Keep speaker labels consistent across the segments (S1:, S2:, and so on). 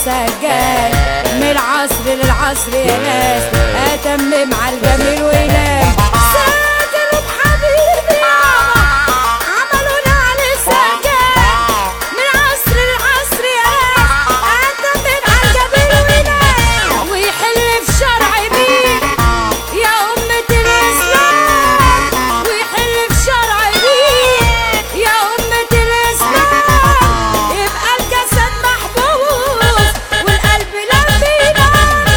S1: السجاد من العصر للعصر يا ناس اتمم على الجميل وينام سجلوا بحبيبي يابا عملوا على السجاد من العصر للعصر يا ناس اتمم على الجميل وينام ويحل في شرع مين يا أمة الإسلام ويحل في شرع مين يا أمة الإسلام يبقى الجسد محبوس والقلب لا بينام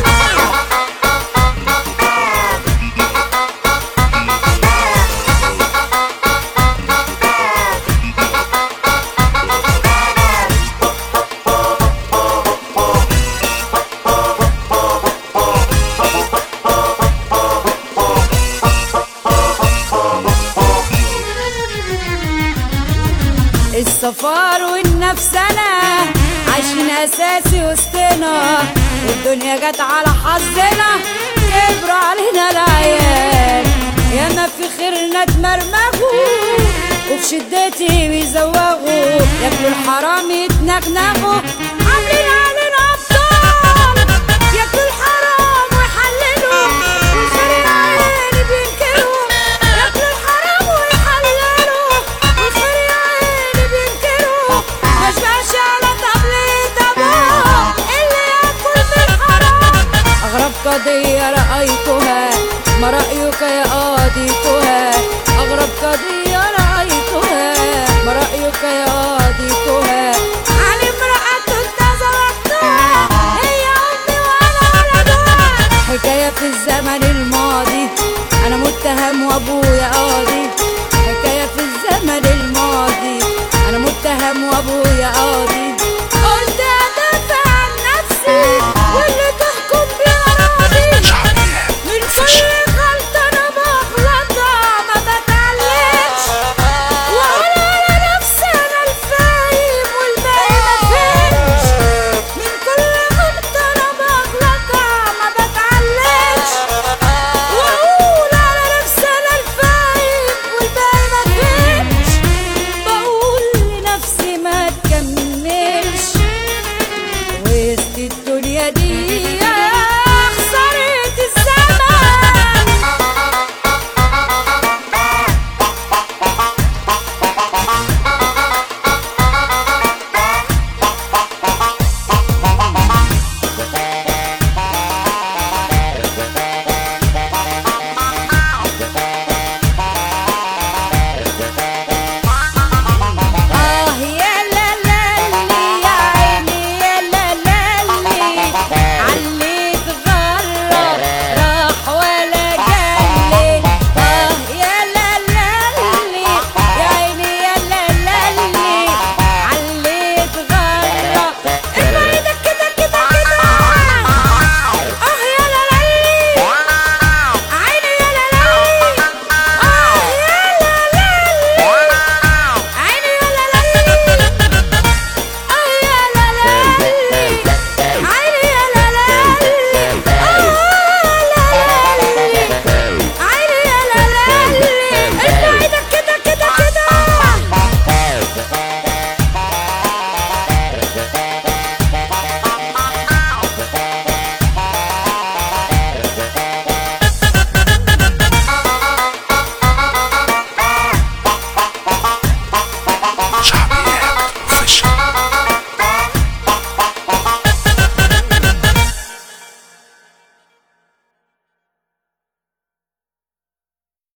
S1: السفار والنفسنا عايشين اساسي وسطنا والدنيا جت على حظنا كبروا علينا العيال ياما في خيرنا اتمرمغوا وفي شدتي بيزوغوا ياكلوا الحرام يتنغنغوا عاملين علينا ابطال ياكلوا الحرام ويحللوا والخير يا عيني بينكروا ياكلوا الحرام ويحللوا والخير يا عيني بينكروا مشبعش على طبلة ابوه اللي ياكل من الحرام اغرب قضية رأيتها ما رأيك يا قاضيتها أغرب قضية رأيتها ما رأيك يا قاضيتها عن امرأة تزوجتها هي أمي وأنا ولدها حكاية في الزمن الماضي أنا متهم وأبويا قاضي